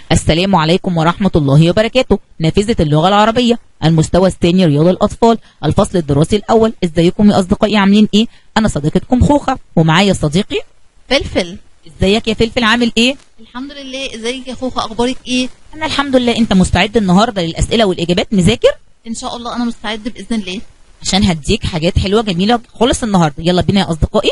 السلام عليكم ورحمة الله وبركاته نافذة اللغة العربية المستوى الثاني رياض الأطفال الفصل الدراسي الأول ازيكم يا أصدقائي عاملين إيه أنا صديقتكم خوخة ومعايا صديقي فلفل ازيك يا فلفل عامل إيه الحمد لله ازيك يا خوخة اخبارك ايه أنا الحمد لله أنت مستعد النهاردة للأسئلة والإجابات مذاكر ان شاء الله انا مستعد باذن الله عشان هديك حاجات حلوة جميلة خالص النهاردة يلا بينا يا أصدقائي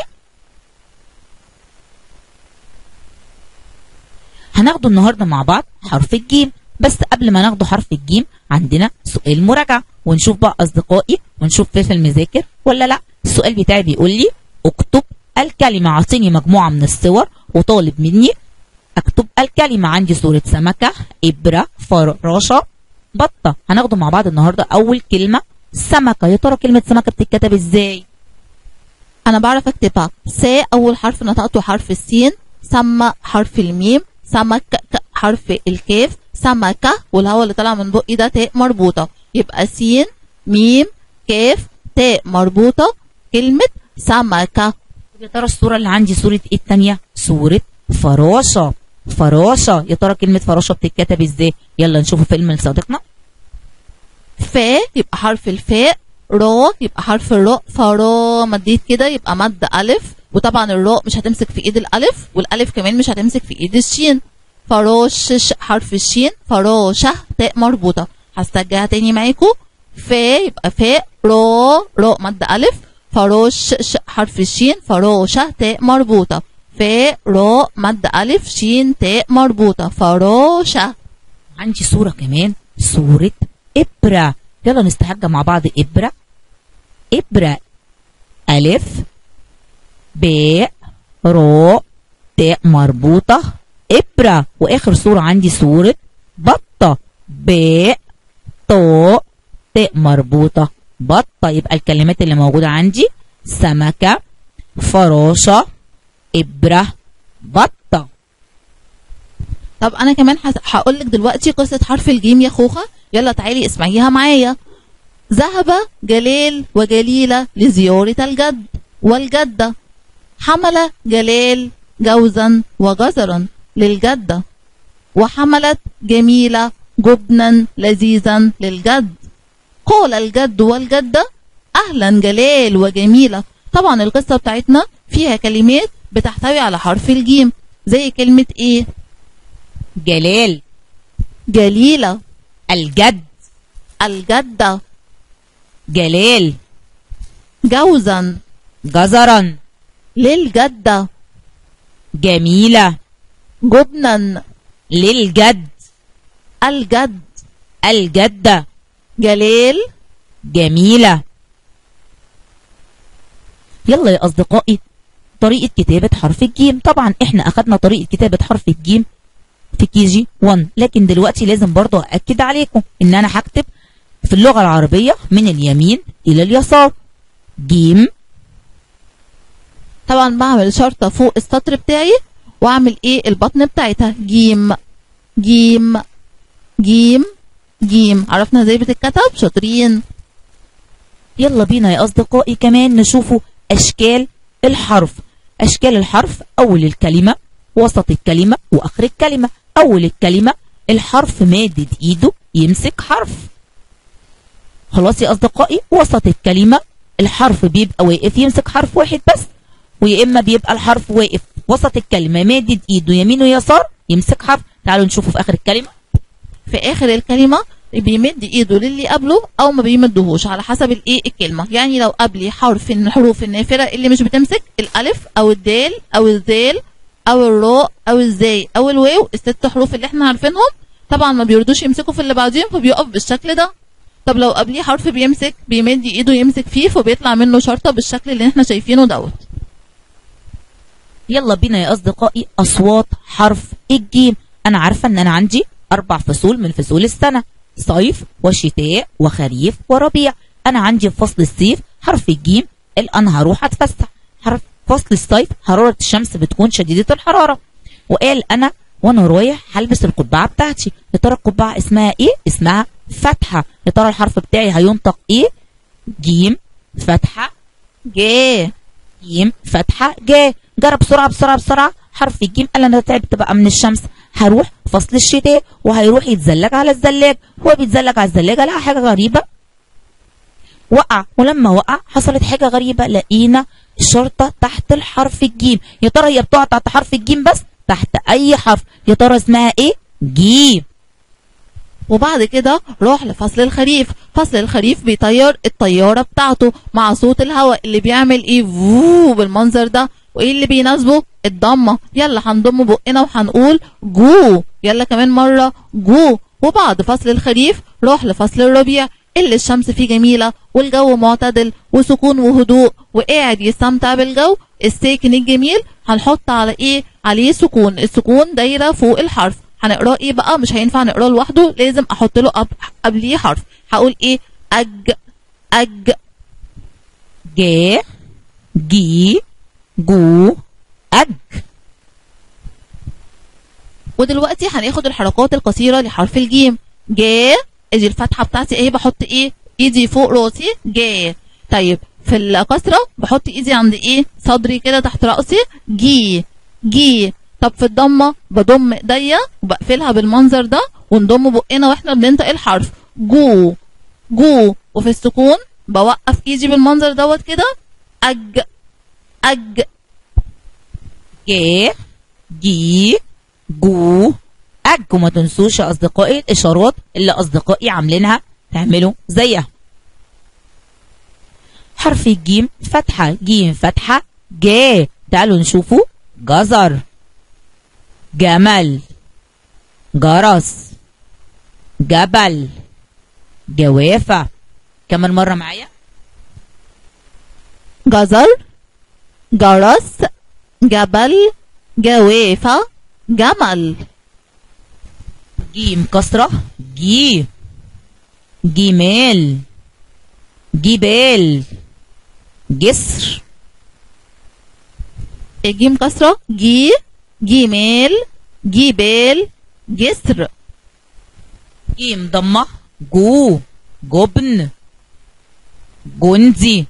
هناخده النهاردة مع بعض حرف الجيم بس قبل ما ناخده حرف الجيم عندنا سؤال مراجعة ونشوف بقى أصدقائي ونشوف فلفل مذاكر ولا لا السؤال بتاعي بيقول لي اكتب الكلمة اعطيني مجموعة من الصور وطالب مني اكتب الكلمة عندي صورة سمكة إبرة فراشة بطة هناخده مع بعض النهاردة أول كلمة سمكة يا ترى كلمة سمكة بتتكتب ازاي انا بعرف اكتبها س اول حرف نطقته حرف السين سما حرف الميم سمك ك- حرف الكاف سمكة والهواء اللي طالع من بقي ده تاء مربوطة يبقى سين ميم كاف تاء مربوطة كلمة سمكة يا ترى الصورة اللي عندي صورة ايه التانية صورة فراشة فراشة يا ترى كلمة فراشة بتتكتب ازاي يلا نشوف فيلم لصديقنا فا يبقى حرف الفاء را يبقى حرف الراء فرا مديت كده يبقى مد ألف وطبعا الراء مش هتمسك في ايد الألف والألف كمان مش هتمسك في ايد الشين فراش حرف الشين فراشة تاء مربوطة هسترجعها تاني معاكم فا يبقى فاء را راء مد ألف فراش حرف الشين فراشة تاء مربوطة فاء راء مد ألف شين تاء مربوطة فراشة عندي صورة كمان صورة إبرة يلا نستحجى مع بعض إبرة إبرة ألف باء راء تاء مربوطة إبرة وآخر صورة عندي صورة بطة باء طاء تاء مربوطة بطة يبقى الكلمات اللي موجودة عندي سمكة فراشة إبرة بطة طب انا كمان هقول لك دلوقتي قصه حرف الجيم يا خوخه يلا تعالي اسمعيها معايا ذهب جلال وجليله لزياره الجد والجده حمل جلال جوزا وجزرا للجده وحملت جميله جبنا لذيذا للجد قال الجد والجده اهلا جلال وجميله طبعا القصه بتاعتنا فيها كلمات بتحتوي على حرف الجيم زي كلمه ايه جلال جليلة الجد الجدة جلال جوزا جزرا للجدة جميلة جبنا للجد الجد الجدة جلال جميلة يلا يا أصدقائي طريقة كتابة حرف الجيم طبعا احنا أخدنا طريقة كتابة حرف الجيم في كي جي 1 لكن دلوقتي لازم برضه أأكد عليكم إن أنا هكتب في اللغة العربية من اليمين إلى اليسار جيم طبعا بعمل شرطة فوق السطر بتاعي واعمل ايه البطن بتاعتها جيم جيم جيم جيم عرفنا ازاي بتتكتب شاطرين يلا بينا يا أصدقائي كمان نشوفوا أشكال الحرف أشكال الحرف أول الكلمة وسط الكلمة وآخر الكلمة أول الكلمة الحرف مادد إيده يمسك حرف خلاص يا أصدقائي وسط الكلمة الحرف بيبقى واقف يمسك حرف واحد بس ويا إما بيبقى الحرف واقف وسط الكلمة مادد إيده يمين ويسار يمسك حرف تعالوا نشوفه في آخر الكلمة في اخر الكلمة بيمد ايده للي قبله او ما بيمدهوش على حسب الايه الكلمة يعني لو قبلي حرف من الحروف النافرة اللي مش بتمسك الالف او الدال او الذال او الراء او الزاي او الواو الست حروف اللي احنا عارفينهم طبعا ما بيردوش يمسكوا في اللي بعدين فبيقف بالشكل ده طب لو قبليه حرف بيمسك بيمد ايده يمسك فيه فبيطلع منه شرطة بالشكل اللي احنا شايفينه دوت يلا بينا يا أصدقائي أصوات حرف الجيم أنا عارفة إن أنا عندي أربع فصول من فصول السنة صيف وشتاء وخريف وربيع أنا عندي في فصل الصيف حرف الجيم اللي أنا هروح أتفسح حرف فصل الصيف حرارة الشمس بتكون شديدة الحرارة وقال أنا وأنا رايح هلبس القبعة بتاعتي يا ترى القبعة اسمها إيه؟ اسمها فتحة يا ترى الحرف بتاعي هينطق إيه؟ جيم فتحة جاه جيم فتحة جا جرى بسرعة بسرعة بسرعة حرف الجيم قال أنا تعبت بقى من الشمس هروح فصل الشتاء وهيروح يتزلج على الزلاج هو بيتزلج على الزلاجة لقى حاجة غريبة وقع ولما وقع حصلت حاجة غريبة لقينا شرطة تحت الحرف الجيم يا ترى هي بتقع تحت حرف الجيم بس تحت أي حرف يا ترى اسمها ايه جيم وبعد كده راح لفصل الخريف فصل الخريف بيطير الطيارة بتاعته مع صوت الهواء اللي بيعمل ايه فوو بالمنظر ده وايه اللي بيناسبه الضمة يلا هنضم بقنا وهنقول جو يلا كمان مرة جو وبعد فصل الخريف راح لفصل الربيع اللي الشمس فيه جميلة والجو معتدل وسكون وهدوء وقاعد يستمتع بالجو الساكن الجميل هنحط على ايه عليه سكون السكون دايرة فوق الحرف هنقراه ايه بقى مش هينفع نقراه لوحده لازم احط له قبل قبليه حرف هقول ايه اج اج ج جي جو أج ودلوقتي هناخد الحركات القصيرة لحرف الجيم جا ادي الفتحة بتاعتي ايه بحط ايه ايدي فوق راسي جا طيب في الكسرة بحط ايدي عند ايه صدري كده تحت رأسي جي جي طب في الضمة بضم ايديا وبقفلها بالمنظر ده ونضم بقنا واحنا بننطق الحرف جو جو وفي السكون بوقف ايدي بالمنظر دوت كده اج اج ج جي جو أج وما تنسوش يا أصدقائي الإشارات اللي أصدقائي عاملينها تعملوا زيها حرف الجيم فتحة جيم فتحة ج تعالوا نشوفوا جزر جمل جرس جبل جوافة كمان مرة معايا جزر جرس جبل جوافة جمل جيم كسرة جي جمال جبال جسر الجيم كسرة جي جمال جبال جسر جيم ضمة جو جبن جندي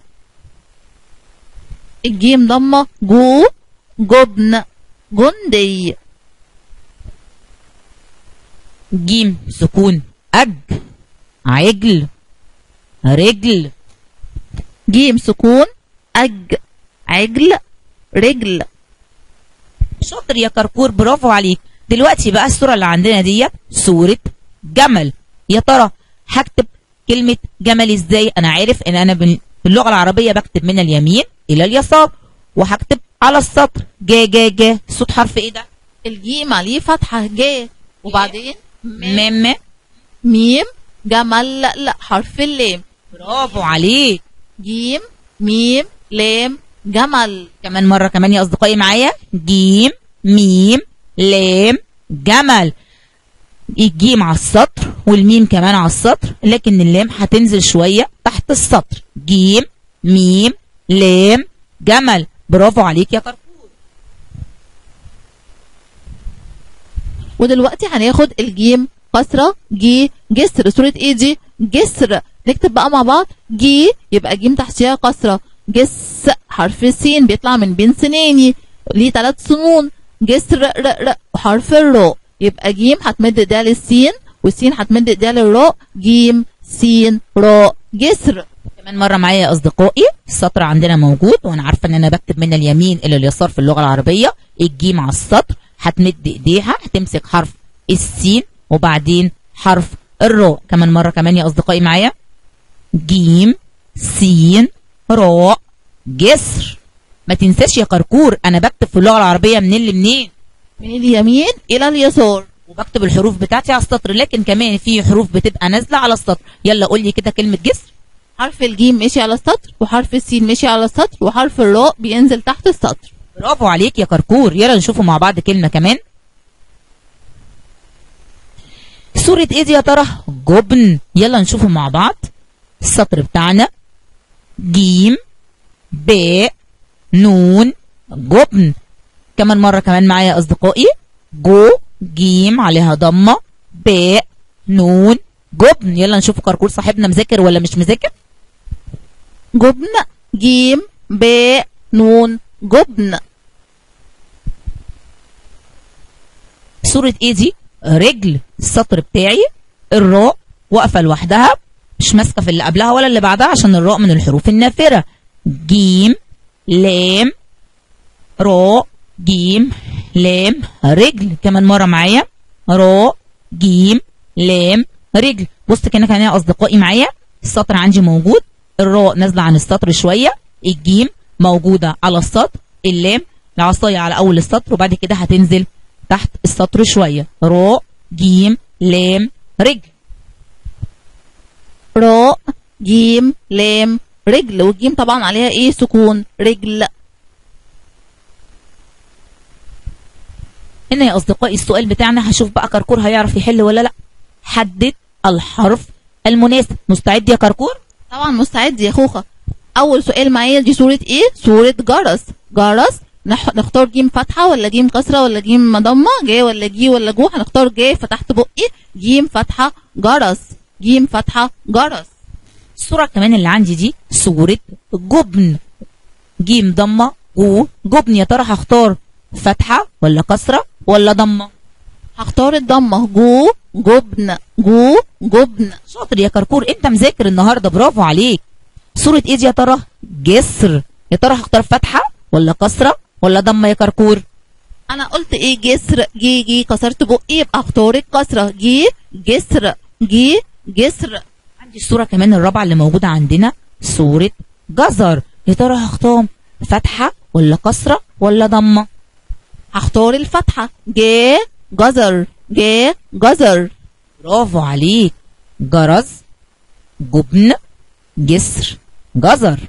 الجيم ضمة جو جبن جندي جيم سكون أج عجل رجل جيم سكون أج عجل رجل شاطر يا كركور برافو عليك دلوقتي بقى الصورة اللي عندنا ديت صورة جمل يا ترى هكتب كلمة جمل ازاي انا عارف ان انا بال- في اللغة العربية بكتب من اليمين الى اليسار وهكتب على السطر جا جا جا صوت حرف ايه ده الجيم عليه فتحة جا وبعدين مم ميم جمل لا لا حرف اللام برافو عليك جيم ميم لام جمل كمان مرة كمان يا أصدقائي معايا جيم ميم لام جمل الجيم على السطر والميم كمان على السطر لكن اللام هتنزل شوية تحت السطر جيم ميم لام جمل برافو عليك يا كركور ودلوقتي هناخد الجيم كسرة جي جسر صورة ايه دي جسر نكتب بقى مع بعض جي يبقى جيم تحتيها كسرة جس حرف السين بيطلع من بين سناني ليه ثلاث سنون جسر ر ر وحرف الراء يبقى جيم هتمد ايديها للسين والسين هتمد ايديها للراء جيم سين راء جسر كمان مرة معايا يا أصدقائي السطر عندنا موجود وأنا عارفة إن أنا بكتب من اليمين إلى اليسار في اللغة العربية الجيم على السطر هتمد إيديها هتمسك حرف السين وبعدين حرف الراء كمان مرة كمان يا أصدقائي معايا جيم سين راء جسر ما تنساش يا كركور أنا بكتب في اللغة العربية منين لمنين من اليمين الى اليسار وبكتب الحروف بتاعتي على السطر لكن كمان في حروف بتبقى نازلة على السطر يلا قول لي كده كلمة جسر حرف الجيم ماشي على السطر وحرف السين ماشي على السطر وحرف الراء بينزل تحت السطر برافو عليك يا كركور يلا نشوفوا مع بعض كلمة كمان سورة ايه دي يا ترى جبن يلا نشوفوا مع بعض السطر بتاعنا جيم باء نون جبن كمان مرة كمان معايا يا أصدقائي جو جيم عليها ضمة باء نون جبن يلا نشوف كركور صاحبنا مذاكر ولا مش مذاكر جبن جيم باء نون جبن سورة ايه دي رجل السطر بتاعي الراء واقفة لوحدها مش ماسكة في اللي قبلها ولا اللي بعدها عشان الراء من الحروف النافرة جيم لام راء جيم لام رجل كمان مرة معايا راء جيم لام رجل بص كده كان يا اصدقائي معايا السطر عندي موجود الراء نازله عن السطر شويه الجيم موجوده على السطر اللام العصايه على اول السطر وبعد كده هتنزل تحت السطر شويه راء جيم لام رجل راء جيم لام رجل والجيم طبعا عليها ايه سكون رجل هنا يا اصدقائي السؤال بتاعنا هشوف بقى كركور هيعرف يحل ولا لا حدد الحرف المناسب مستعد يا كركور طبعا مستعد يا خوخة اول سؤال معايا دي صورة ايه صورة جرس جرس نح... نختار جيم فتحة ولا جيم كسرة ولا جيم ضمة جاي ولا جي ولا جو هنختار جاي فتحت بقي جيم فتحة جرس جيم فتحة جرس الصورة كمان اللي عندي دي صورة جبن جيم ضمة جو جبن يا ترى هختار فتحة ولا كسرة ولا ضمة هختار الضمة جو جبن جو جبن شاطر يا كركور انت مذاكر النهارده برافو عليك صورة ايه دي يا ترى جسر يا ترى هختار فتحة ولا كسرة ولا ضمة يا كركور انا قلت ايه جسر جي جي كسرت بقي يبقى اختار الكسرة جي جسر جي جسر عندي الصورة كمان الرابعة اللي موجودة عندنا صورة جزر يا ترى هختار فتحة ولا كسرة ولا ضمة هختار الفتحة جي جزر جي جزر برافو عليك جرز جبن جسر جزر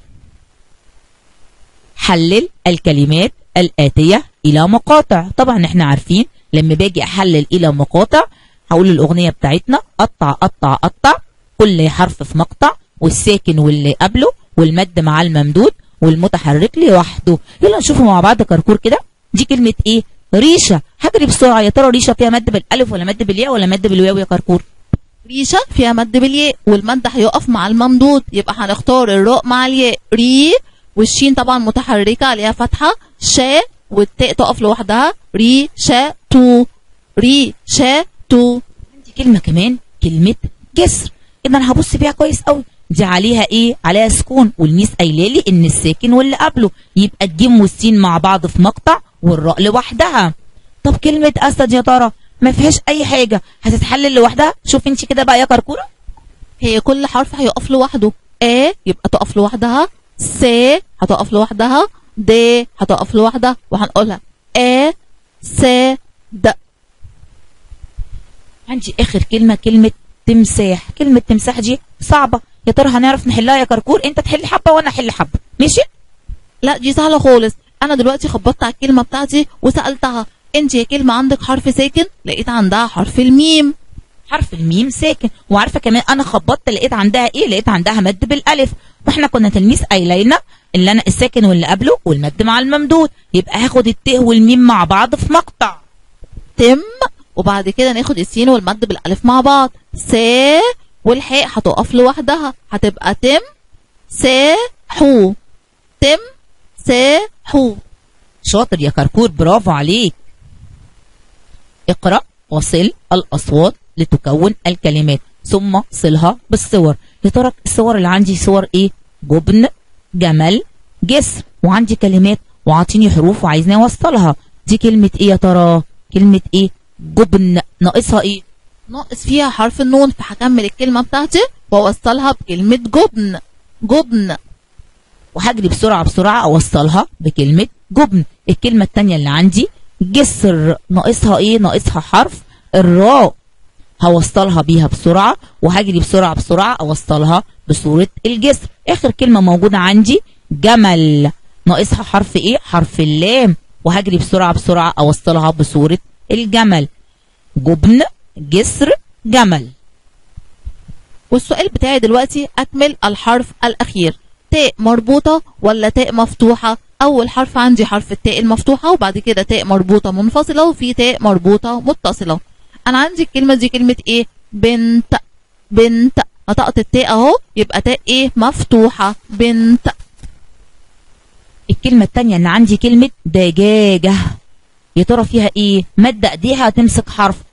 حلل الكلمات الآتية إلى مقاطع طبعا احنا عارفين لما باجي أحلل إلى مقاطع هقول الأغنية بتاعتنا قطع قطع قطع كل حرف في مقطع والساكن واللي قبله والمد مع الممدود والمتحرك لوحده يلا نشوفه مع بعض كركور كده دي كلمة ايه ريشة هجري بسرعة يا ترى ريشة فيها مد بالألف ولا مد بالياء ولا مد بالواو يا كركور ريشة فيها مد بالياء والمد هيقف مع الممدود يبقى هنختار الراء مع الياء ري والشين طبعا متحركة عليها فتحة شا والتاء تقف لوحدها ري شا تو ري شا تو عندي كلمة كمان كلمة جسر إذا أنا هبص بيها كويس قوي دي عليها إيه؟ عليها سكون والميس قايله لي إن الساكن واللي قبله يبقى الجيم والسين مع بعض في مقطع والراء لوحدها. طب كلمة أسد يا ترى ما فيهاش أي حاجة هتتحلل لوحدها؟ شوف أنت كده بقى يا كركورة. هي كل حرف هيقف لوحده ا يبقى تقف لوحدها س هتقف لوحدها د هتقف لوحدها وهنقولها ا س د عندي آخر كلمة كلمة تمساح، كلمة تمساح دي صعبة، يا ترى هنعرف نحلها يا كركور؟ أنت تحل حبة وأنا أحل حبة، ماشي؟ لا دي سهلة خالص انا دلوقتي خبطت على الكلمة بتاعتي وسألتها انت يا كلمة عندك حرف ساكن لقيت عندها حرف الميم حرف الميم ساكن وعارفه كمان انا خبطت لقيت عندها ايه لقيت عندها مد بالالف واحنا كنا تلميذ قايلينا اللي انا الساكن واللي قبله والمد مع الممدود يبقى هاخد الت والميم مع بعض في مقطع تم وبعد كده ناخد السين والمد بالالف مع بعض س والحاء هتقف لوحدها هتبقى تم س حو تم س حو شاطر يا كركور برافو عليك اقرا وصل الاصوات لتكون الكلمات ثم صلها بالصور يا ترى الصور اللي عندي صور ايه جبن جمل جسر وعندي كلمات وعاطيني حروف وعايزني اوصلها دي كلمه ايه يا ترى كلمه ايه جبن ناقصها ايه ناقص فيها حرف النون فهكمل الكلمة بتاعتي واوصلها بكلمة جبن جبن وهجري بسرعه بسرعه اوصلها بكلمه جبن الكلمه التانية اللي عندي جسر ناقصها ايه ناقصها حرف الراء هوصلها بيها بسرعه وهجري بسرعه بسرعه اوصلها بصوره الجسر اخر كلمه موجوده عندي جمل ناقصها حرف ايه حرف اللام وهجري بسرعه بسرعه اوصلها بصوره الجمل جبن جسر جمل والسؤال بتاعي دلوقتي أكمل الحرف الأخير تاء مربوطة ولا تاء مفتوحة أول حرف عندي حرف التاء المفتوحة وبعد كده تاء مربوطة منفصلة وفي تاء مربوطة متصلة أنا عندي الكلمة دي كلمة إيه بنت بنت نطقت التاء أهو يبقى تاء إيه مفتوحة بنت الكلمه التانية اللي عندي كلمه دجاجه يا ترى فيها ايه مد ايديها تمسك حرف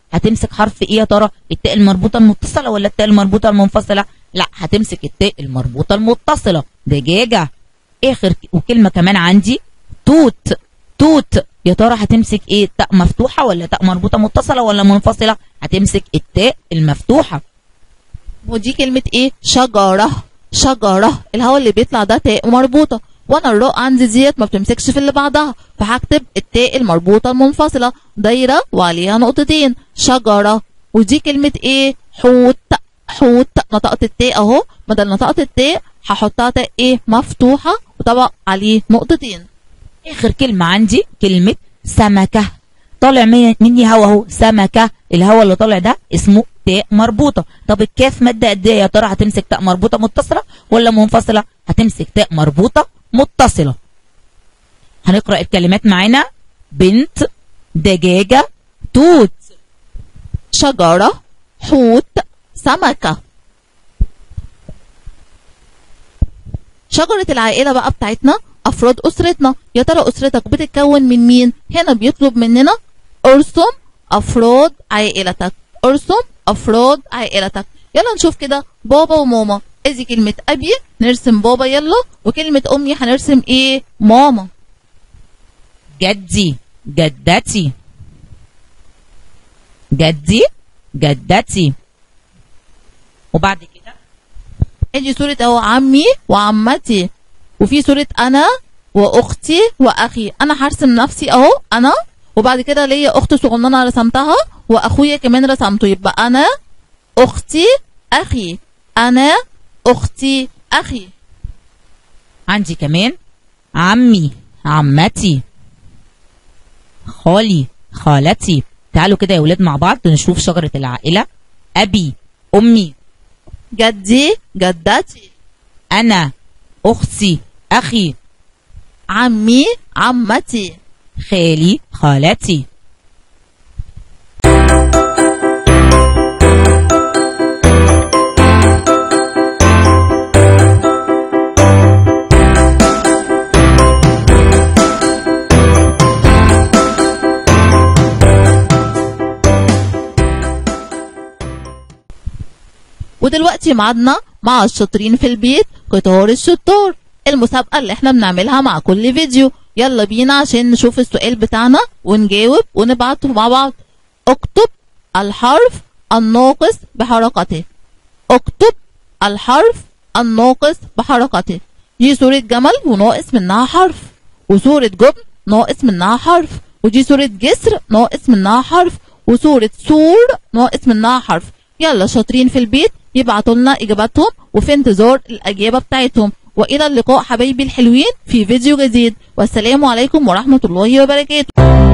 هتمسك حرف ايه يا ترى التاء المربوطه المتصله ولا التاء المربوطه المنفصله لا هتمسك التاء المربوطه المتصله دجاجه اخر ك- وكلمه كمان عندي توت توت يا ترى هتمسك ايه تاء مفتوحه ولا تاء مربوطه متصله ولا منفصله هتمسك التاء المفتوحه ودي كلمة ايه شجرة شجرة الهواء اللي بيطلع ده تاء مربوطة وانا الراء عندي ديت ما بتمسكش في اللي بعدها فهكتب التاء المربوطة المنفصلة دايرة وعليها نقطتين شجرة ودي كلمة ايه حوت حوت نطقت التاء اهو بدل نطقت التاء هحطها تاء ايه مفتوحة وطبق عليه نقطتين اخر كلمه عندي كلمه سمكه طالع من- مني هوا اهو سمكه الهوا اللي طالع ده اسمه تاء مربوطه طب الكاف ماده قد ايه يا ترى هتمسك تاء مربوطه متصله ولا منفصله هتمسك تاء مربوطه متصله هنقرا الكلمات معانا بنت دجاجه توت شجرة حوت سمكة شجرة العائلة بقى بتاعتنا أفراد أسرتنا يا ترى أسرتك بتتكون من مين؟ هنا بيطلب مننا ارسم أفراد عائلتك ارسم أفراد عائلتك يلا نشوف كده بابا وماما ادي كلمة أبي نرسم بابا يلا وكلمة أمي هنرسم إيه؟ ماما جدي جدتي جدي جدتي وبعد كده ادي صورة اهو عمي وعمتي وفي صورة انا واختي واخي انا هرسم نفسي اهو انا وبعد كده ليا اخت صغننه رسمتها واخويا كمان رسمته يبقى انا اختي اخي انا اختي اخي عندي كمان عمي عمتي خالي خالتي تعالوا كده يا ولاد مع بعض نشوف شجرة العائلة أبي أمي جدي جدتي أنا أختي أخي عمي عمتي خالي خالتي ودلوقتي معادنا مع الشاطرين في البيت قطار الشطار المسابقة اللي احنا بنعملها مع كل فيديو يلا بينا عشان نشوف السؤال بتاعنا ونجاوب ونبعته مع بعض اكتب الحرف الناقص بحركته اكتب الحرف الناقص بحركته دي صورة جمل وناقص منها حرف وصورة جبن ناقص منها حرف ودي صورة جسر ناقص منها حرف وصورة سور ناقص منها حرف يلا شاطرين في البيت يبعتوا لنا اجاباتهم وفي انتظار الاجابه بتاعتهم والى اللقاء حبايبي الحلوين في فيديو جديد والسلام عليكم ورحمه الله وبركاته